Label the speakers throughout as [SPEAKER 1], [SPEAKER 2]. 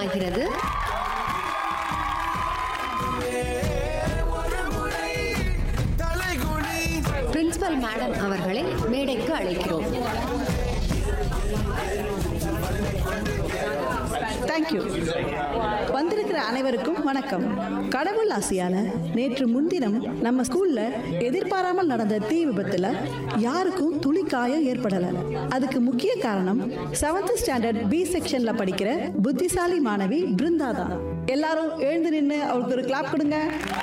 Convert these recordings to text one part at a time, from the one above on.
[SPEAKER 1] ஆரம்பமாகிறது principal madam அவர்களை மேடைக்கு அழைக்கிறோம்
[SPEAKER 2] தேங்க்யூ வந்திருக்கிற அனைவருக்கும் வணக்கம் கடவுள் ஆசையால நேற்று முன்தினம் நம்ம ஸ்கூல்ல எதிர்பாராமல் நடந்த தீ விபத்துல யாருக்கும் துளி காயம் ஏற்படல அதுக்கு முக்கிய காரணம் செவன்த் ஸ்டாண்டர்ட் பி செக்ஷன்ல படிக்கிற புத்திசாலி மாணவி பிருந்தா தான் எல்லாரும் எழுந்து நின்று அவளுக்கு ஒரு கிளாப் கொடுங்க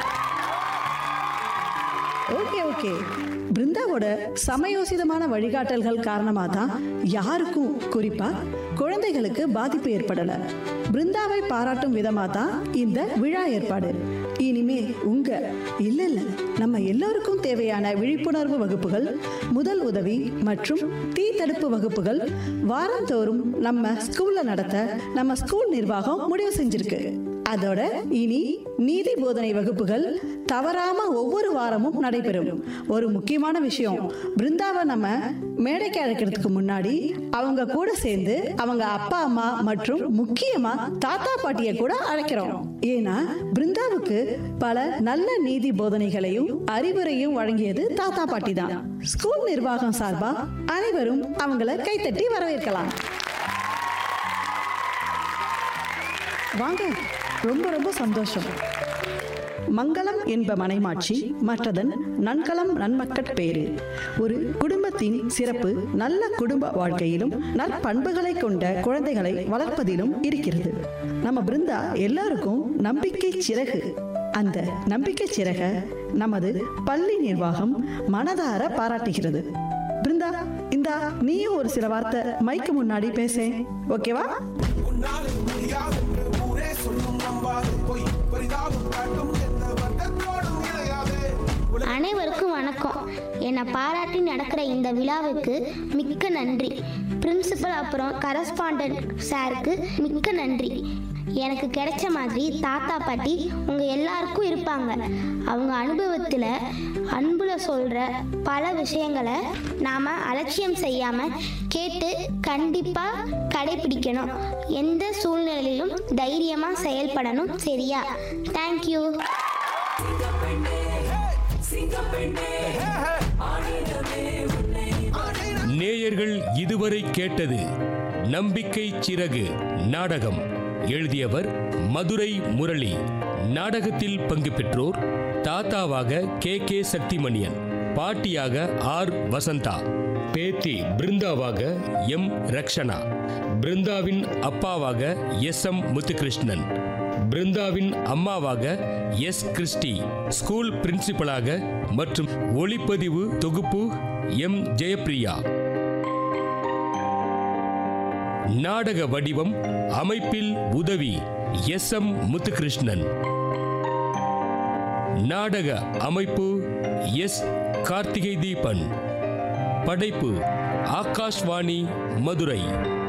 [SPEAKER 2] ஓகே ஓகே பிருந்தாவோட சமயோசிதமான வழிகாட்டல்கள் காரணமாக தான் யாருக்கும் குறிப்பா குழந்தைகளுக்கு பாதிப்பு ஏற்படல பிருந்தாவை பாராட்டும் விதமா தான் இந்த விழா ஏற்பாடு இனிமே உங்க இல்ல இல்ல நம்ம எல்லோருக்கும் தேவையான விழிப்புணர்வு வகுப்புகள் முதல் உதவி மற்றும் தீ தடுப்பு வகுப்புகள் வாரந்தோறும் நம்ம ஸ்கூல்ல நடத்த நம்ம ஸ்கூல் நிர்வாகம் முடிவு செஞ்சிருக்கு அதோட இனி நீதி போதனை வகுப்புகள் தவறாம ஒவ்வொரு வாரமும் நடைபெறும் ஒரு முக்கியமான விஷயம் பிருந்தாவை நம்ம மேடைக்கு அழைக்கிறதுக்கு முன்னாடி அவங்க கூட சேர்ந்து அவங்க அப்பா அம்மா மற்றும் முக்கியமா தாத்தா பாட்டிய கூட அழைக்கிறோம் ஏன்னா பிருந்தாவுக்கு பல நல்ல நீதி போதனைகளையும் அறிவுரையும் வழங்கியது தாத்தா பாட்டி தான் ஸ்கூல் நிர்வாகம் சார்பா அனைவரும் அவங்கள கைத்தட்டி வரவேற்கலாம் வாங்க ரொம்ப ரொம்ப சந்தோஷம் மங்களம் என்ப மனைமாட்சி மற்றதன் நன்கலம் நன்மக்கட் பேரு ஒரு குடும்பத்தின் சிறப்பு நல்ல குடும்ப வாழ்க்கையிலும் நற்பண்புகளை கொண்ட குழந்தைகளை வளர்ப்பதிலும் இருக்கிறது நம்ம பிருந்தா எல்லாருக்கும் நம்பிக்கை சிறகு அந்த நம்பிக்கை சிறக நமது பள்ளி நிர்வாகம் மனதார பாராட்டுகிறது பிருந்தா இந்தா நீயும் ஒரு சில வார்த்தை மைக்கு முன்னாடி பேச ஓகேவா
[SPEAKER 3] அனைவருக்கும் வணக்கம் என்னை பாராட்டி நடக்கிற இந்த விழாவுக்கு மிக்க நன்றி பிரின்சிபல் அப்புறம் கரஸ்பாண்டன்ட் சாருக்கு மிக்க நன்றி எனக்கு கிடைச்ச மாதிரி தாத்தா பாட்டி உங்க எல்லாருக்கும் இருப்பாங்க அவங்க அனுபவத்தில் அன்புல சொல்ற பல விஷயங்களை நாம அலட்சியம் செய்யாம கேட்டு கண்டிப்பா கடைபிடிக்கணும் எந்த சூழ்நிலையிலும் தைரியமா செயல்படணும் சரியா தேங்க்யூ
[SPEAKER 4] நேயர்கள் இதுவரை கேட்டது நம்பிக்கை சிறகு நாடகம் எழுதியவர் மதுரை முரளி நாடகத்தில் பங்கு பெற்றோர் தாத்தாவாக கே கே சக்திமணியன் பாட்டியாக ஆர் வசந்தா பேத்தி பிருந்தாவாக எம் ரக்ஷனா பிருந்தாவின் அப்பாவாக எஸ் எம் முத்துகிருஷ்ணன் பிருந்தாவின் அம்மாவாக எஸ் கிறிஸ்டி ஸ்கூல் பிரின்சிபலாக மற்றும் ஒளிப்பதிவு தொகுப்பு எம் ஜெயப்பிரியா நாடக வடிவம் அமைப்பில் உதவி எஸ் எம் முத்துகிருஷ்ணன் நாடக அமைப்பு எஸ் கார்த்திகை தீபன் படைப்பு ஆகாஷ்வாணி மதுரை